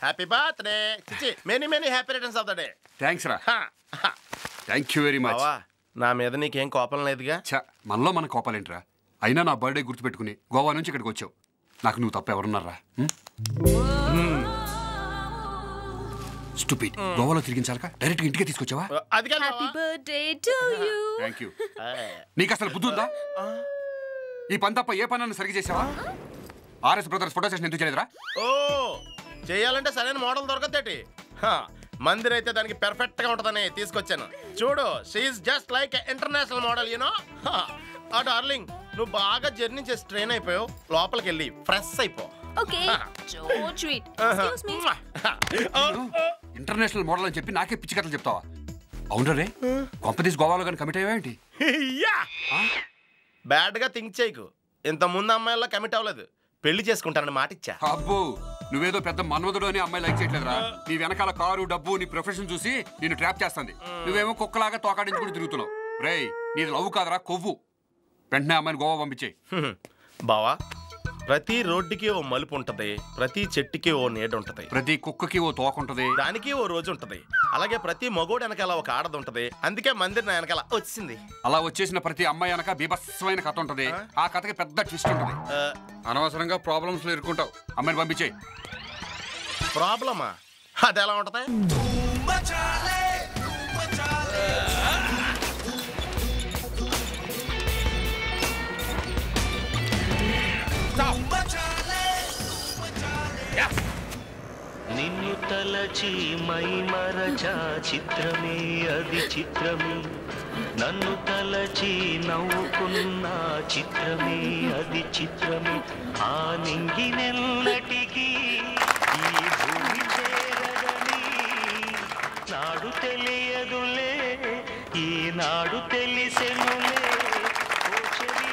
Happy birthday చిచి many many happy returns of the day thanks రా thank you very much బావా నా మీద నీకేం కోపం లేదుగా ఛ మనలో మన కోపాలేంట్రా అయినా నా బర్త్డే గుర్తుపెట్టుకుని గోవా నుంచి ఇక్కడికి వచ్చావు నాకు నువ్వు తప్ప ఎవరున్నారా స్టూపిడ్ గోవాలో తిరిగించాలక డైరెక్ట్ ఇంటికే తీసుకొచ్చావా అది కాదు happy birthday to you thank you నీకు అసలు బుద్ధి ఉందా ఈ పని తప్ప ఏ పని సరిగ్గా చేసావా ఆర్ఎస్ బ్రదర్స్ ఫోటో సెషన్ ఎందుకు చేయలేదురా ఓ చేయాలంటే సరైన మోడల్ దొరకదేటి మందిర్ అయితే దానికి పెర్ఫెక్ట్ గా ఉంటదని తీసుకొచ్చాను చూడు she just like international model you know ఆ డార్లింగ్ నువ్వు బాగా జర్నీ చేసి ట్రైన్ అయిపోయావు లోపలికి వెళ్ళి ఫ్రెష్ అయిపో okay so sweet excuse me international model అని చెప్పి నాకే పిచ్చి కథలు చెప్తావా అవునరా రే కొంపదీస్ గోవాలో కానీ కమిట్ అయ్యావేంటి బ్యాడ్ గా థింక్ చేయకు ఇంత ముందు అమ్మాయిల్లో కమిట్ అవ్వలేదు పెళ్లి చేసుకుంటానని మాట ఇచ్చా అబ్బో నువ్వేదో పెద్ద మన్మధుడు అని అమ్మాయి లైక్ చేయట్లేదురా నీ వెనకాల కారు డబ్బు నీ ప్రొఫెషన్ చూసి నిన్ను ట్రాప్ చేస్తుంది నువ్వేమో కుక్కలాగా తోకాడించుకుని తిరుగుతున్నావు రేయ్ నీది లవ్ కాదరా కొవ్వు వెంటనే అమ్మాయిని గోవా పంపించేయి హ్మ్. బావా ప్రతి రోడ్డుకి ఓ మలుపు ఉంటది ప్రతి చెట్టుకి ఓ నీడ ఉంటది ప్రతి కుక్కకి ఓ తోక ఉంటది దానికి ఓ రోజు ఉంటది అలాగే ప్రతి మగోడు వెనకాల ఒక ఆడది ఉంటది అందుకే మందిర్ నా వెనకాల వచ్చింది అలా వచ్చేసిన ప్రతి అమ్మాయి వెనక బీభత్సమైన కథ ఉంటది ఆ కథకి పెద్ద ట్విస్ట్ ఉంటది ఆ, అనవసరంగా ప్రాబ్లమ్స్ లో ఇరుక్కుంటావు అమ్మాయిని పంపించేయి ప్రాబ్లమా అది ఎలా ఉంటది నిన్ను తలచి మై మరచా చిత్రమే అది చిత్రమే నన్ను తలచి నవ్వుకున్న చిత్రమే అది చిత్రమే ఆ నింగినెల్లటికి ఈ భూమి చేరదని నాడు తెలియదులే ఈనాడు తెలిసెనులే ఓ చెలి,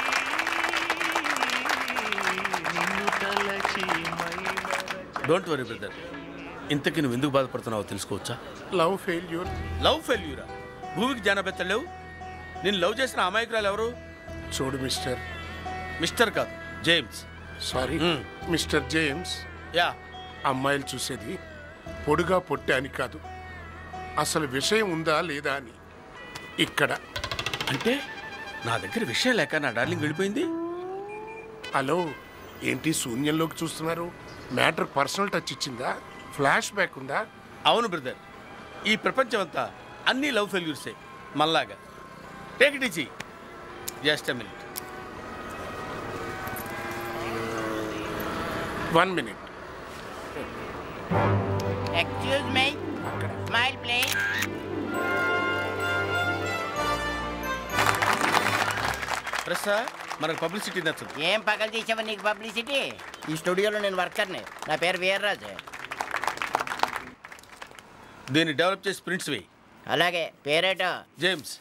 నిన్ను తలచి మై మరచా డోంట్ వరీ బ్రదర్ ఇంతకీ నువ్వు ఎందుకు బాధపడుతున్నావో తెలుసుకోవచ్చా లవ్ ఫెయిల్యూర్ లవ్ ఫెయిల్యూరా భూమికి జానబెత్తలేవు నేను లవ్ చేసిన అమాయకురాలు ఎవరు చూడు మిస్టర్ మిస్టర్ కాదు James sorry Hmm. Mister James యా అమ్మాయిలు చూసేది పొడుగా పొట్టే అని కాదు అసలు విషయం ఉందా లేదా అని ఇక్కడ అంటే నా దగ్గర విషయం లేక నా డార్లింగ్ వెళ్ళిపోయింది హలో ఏంటి శూన్యంలోకి చూస్తున్నారు మ్యాటర్ పర్సనల్ టచ్ ఇచ్చిందా ఫ్లాష్ బ్యాక్ ఉందా అవును బ్రదర్ ఈ ప్రపంచం అంతా అన్ని లవ్ ఫెయిల్యూర్సే మళ్ళాగా take it easy just minute one minute excuse my smile please ప్రసా మనకు పబ్లిసిటీ నచ్చదు ఏం పగలు తీసావా నీకు పబ్లిసిటీ ఈ స్టూడియోలో నేను వర్కర్ని నా పేరు వీర్రాజు దీన్ని డెవలప్ చేసి ప్రింట్స్ వేయి అలాగే పేరేటో జేమ్స్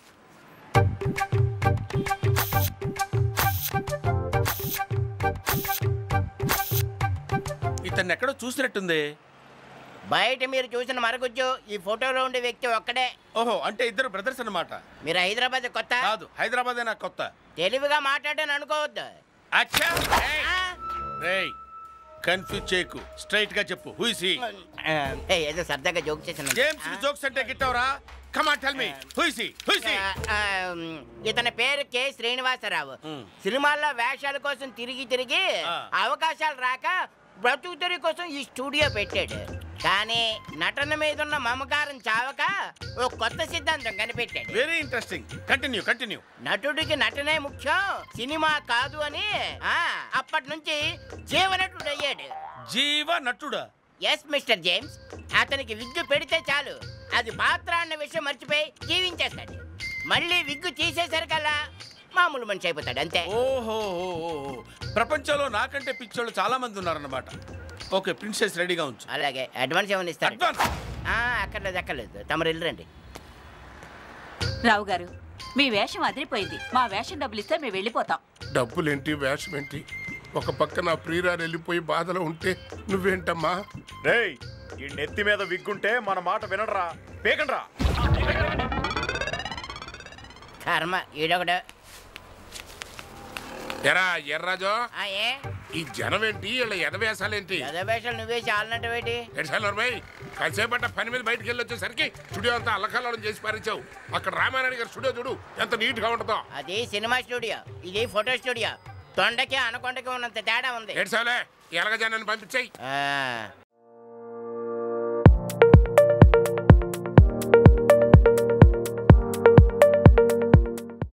ఇతన్ని ఎక్కడో చూసినట్టుంది బయట మీరు చూసిన మరగుజ్జు ఈ ఫోటోలో ఉండే వ్యక్తి ఒక్కడే ఓహో అంటే ఇద్దరు బ్రదర్స్ అన్నమాట మీరు హైదరాబాద్ కొత్త కాదు హైదరాబాద్ నాకు కొత్త తెలివిగా మాట్లాడాను అనుకోవద్దు అచ్చా ఆ? రేయ్ కన్ఫ్యూజ్ చేయకు స్ట్రైట్ గా చెప్పు హూ ఇస్ హీ ఏ, ఏదో సరదాగా జోక్ చేశాను జేమ్స్ కి జోక్స్ అంటే గిట్టవరా come on tell me who is he who is he ఆ, ఆ, ఇతని పేరు కె శ్రీనివాసరావు సినిమాల్లో వేషాల కోసం తిరిగి తిరిగి ఆ. అవకాశాలు రాక బ్రతుకు తెరుగు కోసం ఈ స్టూడియో పెట్టాడు కానీ నటన మీద ఉన్న మమకారం చావక ఓ కొత్త సిద్ధాంతం కనిపెట్టాడు వెరీ ఇంట్రెస్టింగ్ కంటిన్యూ కంటిన్యూ నటుడికి నటనే ముఖ్యం సినిమా కాదు అని ఆ, అప్పటి నుంచి జీవనటుడు అయ్యాడు జీవ నటుడా ఎస్ మిస్టర్ జేమ్స్ అతనికి విగ్గు పెడితే చాలు అది పాత్ర అన్న విషయం మర్చిపోయి జీవించేస్తాడు మళ్ళీ విగ్గు తీసేసరికల్లా మామూలు మనిషి అయిపోతాడు అంతే ఓహో ఓ, ఓ, ఓ. ప్రపంచంలో నాకంటే పిచ్చోళ్ళు చాలా మంది ఉన్నారన్నమాట ఓకే ప్రిన్సెస్ రెడీగా ఉంచు అలాగే అడ్వాన్స్ ఏమైనా ఇస్తారు అడ్వాన్స్ అక్కర్లేదు అక్కర్లేదు తమరు వెళ్ళరండి రావు గారు మీ వేషం అదిరిపోయింది మా వేషం డబ్బులు ఇస్తే మేము వెళ్ళిపోతాం డబ్బులేంటి వేషం ఏంటి ఒక పక్క నా ప్రియురాలు వెళ్ళిపోయి బాధలో ఉంటే నువ్వేంటమ్మా రేయ్ ఈ నెత్తి మీద విగ్గుంటే మన మాట వినడరా పేకండ్రా కర్మ ఈడొకడు ఎరా ఎర్రాజో ఆ, ఏ ఈ జనం ఏంటి వీళ్ళ ఎదవేశాలేంటి వేషాలు నువ్వే చాలన్నట్టు ఏంటి ఎడ్సాలర్మై కాసేపట్ట పని మీద బయటికి వెళ్ళి వచ్చేసరికి స్టూడియో అంతా అల్లకల్లోలం చేసి పారించావు అక్కడ రామారాయణ గారి స్టూడియో చూడు ఎంత నీట్ గా ఉంటుందో అది సినిమా స్టూడియో ఇది ఫోటో స్టూడియో తొండకి అనకొండకి ఉన్నంత తేడా ఉంది ఏడ్సాలే ఎలగజానని పంపించాయి ఆ,